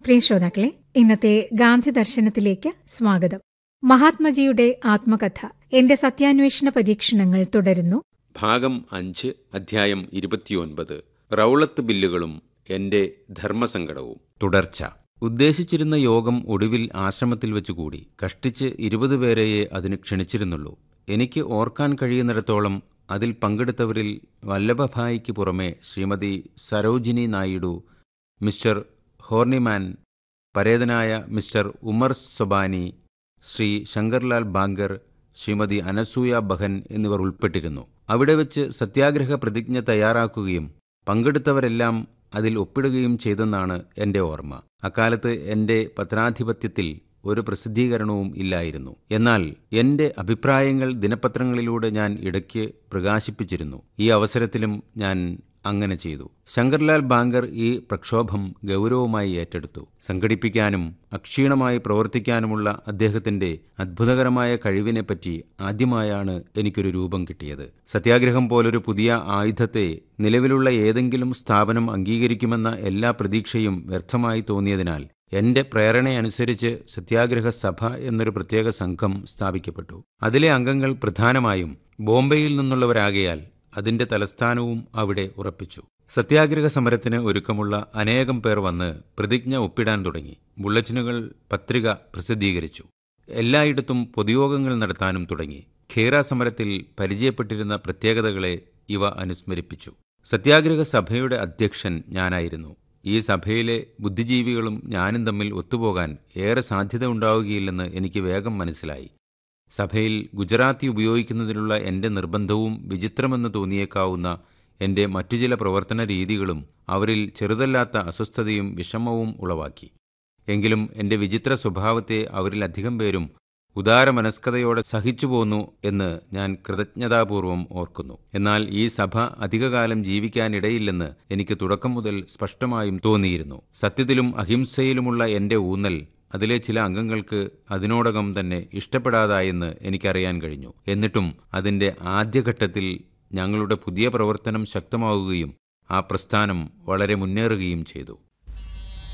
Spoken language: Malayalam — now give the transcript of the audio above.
പ്രിയ ശ്രോതാക്കളെ ഇന്നത്തെ ഗാന്ധി ദർശനത്തിലേക്ക് സ്വാഗതം മഹാത്മജിയുടെ ആത്മകഥ എന്റെ സത്യാന്വേഷണ പരീക്ഷണങ്ങൾ തുടരുന്നു ഭാഗം അഞ്ച് അധ്യായം ഇരുപത്തിയൊൻപത് റൗളത്ത് ബില്ലുകളും എന്റെ ധർമ്മസങ്കടവും തുടർച്ച ഉദ്ദേശിച്ചിരുന്ന യോഗം ഒടുവിൽ ആശ്രമത്തിൽ വെച്ചുകൂടി കഷ്ടിച്ച് ഇരുപത് പേരെയേ അതിന് ക്ഷണിച്ചിരുന്നുള്ളൂ എനിക്ക് ഓർക്കാൻ കഴിയുന്നിടത്തോളം അതിൽ പങ്കെടുത്തവരിൽ വല്ലഭഭായിക്ക് പുറമെ ശ്രീമതി സരോജിനി നായിഡു മിസ്റ്റർ ഹോർണിമാൻ പരേതനായ മിസ്റ്റർ ഉമർ സൊബാനി ശ്രീ ശങ്കർലാൽ ബാങ്കർ ശ്രീമതി അനസൂയ ബഹൻ എന്നിവർ ഉൾപ്പെട്ടിരുന്നു അവിടെ വെച്ച് സത്യാഗ്രഹ പ്രതിജ്ഞ തയ്യാറാക്കുകയും പങ്കെടുത്തവരെല്ലാം അതിൽ ഒപ്പിടുകയും ചെയ്തെന്നാണ് എൻ്റെ ഓർമ്മ അക്കാലത്ത് എൻ്റെ പത്രാധിപത്യത്തിൽ ഒരു പ്രസിദ്ധീകരണവും ഇല്ലായിരുന്നു എന്നാൽ എൻ്റെ അഭിപ്രായങ്ങൾ ദിനപത്രങ്ങളിലൂടെ ഞാൻ ഇടയ്ക്ക് പ്രകാശിപ്പിച്ചിരുന്നു ഈ അവസരത്തിലും ഞാൻ അങ്ങനെ ചെയ്തു ശങ്കർലാൽ ബാങ്കർ ഈ പ്രക്ഷോഭം ഗൗരവമായി ഏറ്റെടുത്തു സംഘടിപ്പിക്കാനും അക്ഷീണമായി പ്രവർത്തിക്കാനുമുള്ള അദ്ദേഹത്തിന്റെ അത്ഭുതകരമായ കഴിവിനെപ്പറ്റി ആദ്യമായാണ് എനിക്കൊരു രൂപം കിട്ടിയത് സത്യാഗ്രഹം പോലൊരു പുതിയ ആയുധത്തെ നിലവിലുള്ള ഏതെങ്കിലും സ്ഥാപനം അംഗീകരിക്കുമെന്ന എല്ലാ പ്രതീക്ഷയും വ്യർത്ഥമായി തോന്നിയതിനാൽ എന്റെ പ്രേരണയനുസരിച്ച് സത്യാഗ്രഹ സഭ എന്നൊരു പ്രത്യേക സംഘം സ്ഥാപിക്കപ്പെട്ടു അതിലെ അംഗങ്ങൾ പ്രധാനമായും ബോംബെയിൽ നിന്നുള്ളവരാകയാൽ അതിന്റെ തലസ്ഥാനവും അവിടെ ഉറപ്പിച്ചു സത്യാഗ്രഹ സമരത്തിന് ഒരുക്കമുള്ള അനേകം പേർ വന്ന് പ്രതിജ്ഞ ഒപ്പിടാൻ തുടങ്ങി ബുള്ളറ്റിനുകൾ പത്രിക പ്രസിദ്ധീകരിച്ചു എല്ലായിടത്തും പൊതുയോഗങ്ങൾ നടത്താനും തുടങ്ങി ഖേറ സമരത്തിൽ പരിചയപ്പെട്ടിരുന്ന പ്രത്യേകതകളെ ഇവ അനുസ്മരിപ്പിച്ചു സത്യാഗ്രഹ സഭയുടെ അധ്യക്ഷൻ ഞാനായിരുന്നു ഈ സഭയിലെ ബുദ്ധിജീവികളും ഞാനും തമ്മിൽ ഒത്തുപോകാൻ ഏറെ സാധ്യത ഉണ്ടാവുകയില്ലെന്ന് എനിക്ക് വേഗം മനസ്സിലായി സഭയിൽ ഗുജറാത്തി ഉപയോഗിക്കുന്നതിനുള്ള എൻ്റെ നിർബന്ധവും വിചിത്രമെന്ന് തോന്നിയേക്കാവുന്ന എൻ്റെ മറ്റു ചില പ്രവർത്തന രീതികളും അവരിൽ ചെറുതല്ലാത്ത അസ്വസ്ഥതയും വിഷമവും ഉളവാക്കി എങ്കിലും എൻ്റെ വിചിത്ര സ്വഭാവത്തെ അവരിൽ അധികം പേരും ഉദാരമനസ്കതയോടെ സഹിച്ചുപോന്നു എന്ന് ഞാൻ കൃതജ്ഞതാപൂർവം ഓർക്കുന്നു എന്നാൽ ഈ സഭ അധികകാലം ജീവിക്കാനിടയില്ലെന്ന് എനിക്ക് തുടക്കം മുതൽ സ്പഷ്ടമായും തോന്നിയിരുന്നു സത്യത്തിലും അഹിംസയിലുമുള്ള എൻ്റെ ഊന്നൽ അതിലെ ചില അംഗങ്ങൾക്ക് അതിനോടകം തന്നെ ഇഷ്ടപ്പെടാതായെന്ന് എനിക്കറിയാൻ കഴിഞ്ഞു എന്നിട്ടും അതിൻ്റെ ആദ്യഘട്ടത്തിൽ ഞങ്ങളുടെ പുതിയ പ്രവർത്തനം ശക്തമാവുകയും ആ പ്രസ്ഥാനം വളരെ മുന്നേറുകയും ചെയ്തു